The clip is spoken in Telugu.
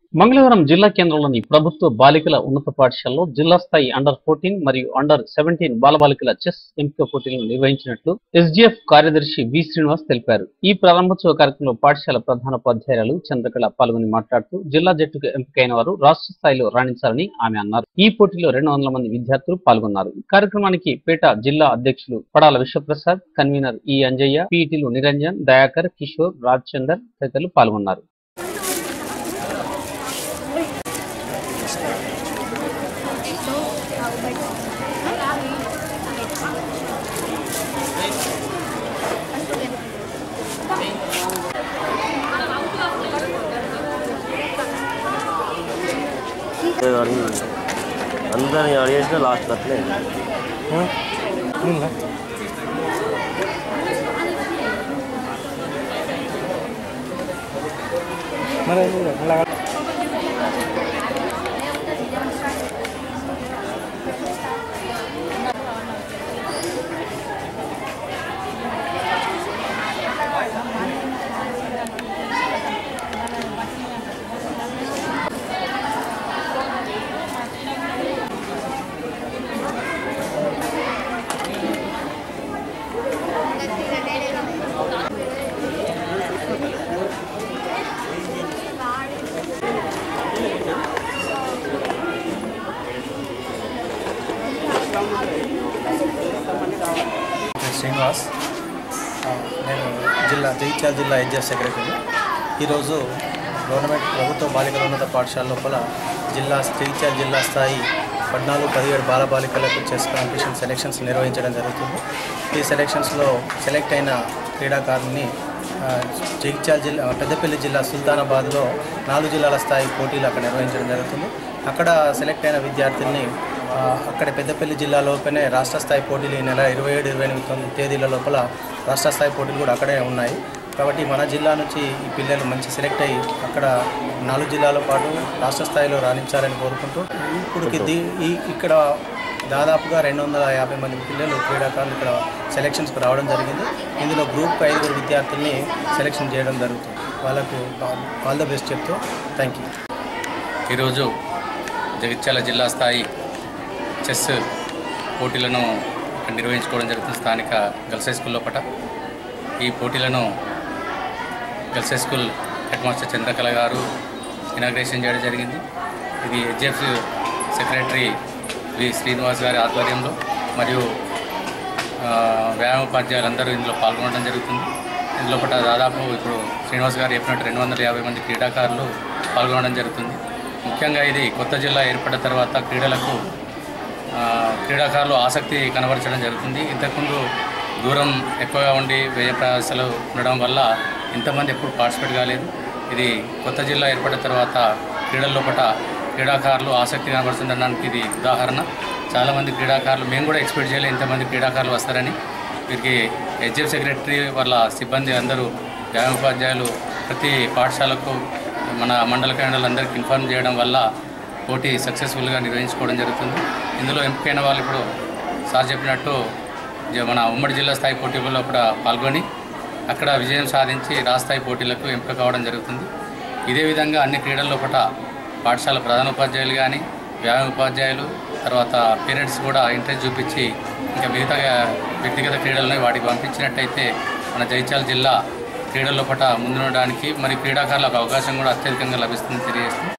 మంగళవారం జిల్లా కేంద్రంలోని ప్రభుత్వ బాలికల ఉన్నత పాఠశాలలో జిల్లా స్థాయి అండర్ ఫోర్టీన్ మరియు అండర్ సెవెంటీన్ బాలబాలికల చెస్ ఎంపిక పోటీలను నిర్వహించినట్లు ఎస్జీఎఫ్ కార్యదర్శి వి శ్రీనివాస్ తెలిపారు ఈ ప్రారంభోత్సవ కార్యక్రమంలో పాఠశాల ప్రధానోపాధ్యాయురాలు చంద్రకళ పాల్గొని మాట్లాడుతూ జిల్లా జట్టుకు ఎంపికైన వారు రాష్ట్ర స్థాయిలో రాణించాలని ఆమె అన్నారు ఈ పోటీలో రెండు వందల మంది విద్యార్థులు పాల్గొన్నారు ఈ కార్యక్రమానికి పేట జిల్లా అధ్యక్షులు పడాల విశ్వప్రసాద్ కన్వీనర్ ఈ అంజయ్య పీఈటీలు నిరంజన్ దయాకర్ కిషోర్ రాజ్ చందర్ తదితరులు పాల్గొన్నారు అందరిని అడిగేసిన లాస్ట్ అట్లే నేను శ్రీనివాస్ ఆ, నేను జిల్లా జగిత్యాల జిల్లా ఎన్జిఎఫ్ సెక్రటరీ ఈరోజు గవర్నమెంట్ ప్రభుత్వ బాలికల ఉన్నత పాఠశాల లోపల జిల్లా జగిత్యాల జిల్లా స్థాయి పద్నాలుగు పదిహేడు బాలబాలికలకు చెస్ కాంపిటీషన్ సెలెక్షన్స్ నిర్వహించడం జరుగుతుంది ఈ సెలెక్షన్స్లో సెలెక్ట్ అయిన క్రీడాకారుని ఆ, జగిత్యాల జిల్లా పెద్దపల్లి జిల్లా సుల్తానాబాద్లో నాలుగు జిల్లాల స్థాయి పోటీలు అక్కడ నిర్వహించడం జరుగుతుంది అక్కడ సెలెక్ట్ అయిన విద్యార్థుల్ని ఆ, అక్కడ పెద్దపల్లి జిల్లా లోపలనే రాష్ట్ర స్థాయి పోటీలు ఈ నెల ఇరవై ఏడు ఇరవై ఎనిమిది తొమ్మిది తేదీల లోపల రాష్ట్ర స్థాయి పోటీలు కూడా అక్కడే ఉన్నాయి కాబట్టి మన జిల్లా నుంచి ఈ పిల్లలు మంచి సెలెక్ట్ అయ్యి అక్కడ నాలుగు జిల్లాల పాటు రాష్ట్ర స్థాయిలో రాణించాలని కోరుకుంటూ ఇప్పుడు దీ ఈ ఇక్కడ దాదాపుగా రెండు వందల యాభై మంది పిల్లలు క్రీడాకారులు ఇక్కడ సెలెక్షన్స్కి రావడం జరిగింది ఇందులో గ్రూప్ ఐదుగురు విద్యార్థుల్ని సెలెక్షన్ చేయడం జరుగుతుంది వాళ్ళకు ఆల్ ద బెస్ట్ చెప్తూ థ్యాంక్ యూ ఈరోజు జగిత్యాల జిల్లా స్థాయి చెస్ పోటీలను ఇక్కడ నిర్వహించుకోవడం జరుగుతుంది స్థానిక గర్ల్స్ హై స్కూల్ లోపల ఈ పోటీలను girls high school head master Chandrakala గారు ఇనాగ్రేషన్ చేయడం జరిగింది ఇది హెచ్ఎఫ్ సెక్రటరీ వి శ్రీనివాస్ గారి ఆధ్వర్యంలో మరియు ఆ, వ్యాయామోపాధ్యాయులందరూ ఇందులో పాల్గొనడం జరుగుతుంది ఇందులో పట్ల దాదాపు ఇప్పుడు శ్రీనివాస్ గారు చెప్పినట్టు రెండు వందల యాభై మంది క్రీడాకారులు పాల్గొనడం జరుగుతుంది ముఖ్యంగా ఇది కొత్త జిల్లా ఏర్పడిన తర్వాత క్రీడలకు ఆ, క్రీడాకారులు ఆసక్తి కనబరచడం జరుగుతుంది ఇంతకుముందు దూరం ఎక్కువగా ఉండి వ్యయ ప్రయాసాలు ఉండడం వల్ల ఇంతమంది ఎప్పుడు పార్టిసిపేట్ కాలేదు ఇది కొత్త జిల్లా ఏర్పడిన తర్వాత క్రీడల లోపల క్రీడాకారులు ఆసక్తి కనబడుతుండడానికి ఇది ఉదాహరణ చాలామంది క్రీడాకారులు మేము కూడా ఎక్స్పెక్ట్ చేయలేదు ఇంతమంది క్రీడాకారులు వస్తారని వీరికి హెచ్ఎఫ్ సెక్రటరీ వాళ్ళ సిబ్బంది అందరూ వ్యాయామోపాధ్యాయులు ప్రతి పాఠశాలకు మన మండల కేంద్రాలందరికీ ఇన్ఫార్మ్ చేయడం వల్ల పోటీ సక్సెస్ఫుల్గా నిర్వహించుకోవడం జరుగుతుంది ఇందులో ఎంపికైన వాళ్ళు ఇప్పుడు సార్ చెప్పినట్టు జ- మన ఉమ్మడి జిల్లా స్థాయి పోటీల్లో కూడా పాల్గొని అక్కడ విజయం సాధించి రాష్ట్రాయి పోటీలకు ఎంపిక కావడం జరుగుతుంది ఇదే విధంగా అన్ని క్రీడల లోపల పాఠశాల ప్రధానోపాధ్యాయులు కానీ వ్యాయామ ఉపాధ్యాయులు తర్వాత పేరెంట్స్ కూడా ఇంట్రెస్ట్ చూపించి ఇంకా మిగతా వ్యక్తిగత క్రీడలని వాటికి పంపించినట్టయితే మన జైత్యాల జిల్లా క్రీడల లోపల ముందుండడానికి మరి క్రీడాకారులకు అవకాశం కూడా అత్యధికంగా లభిస్తుందని తెలియజేస్తుంది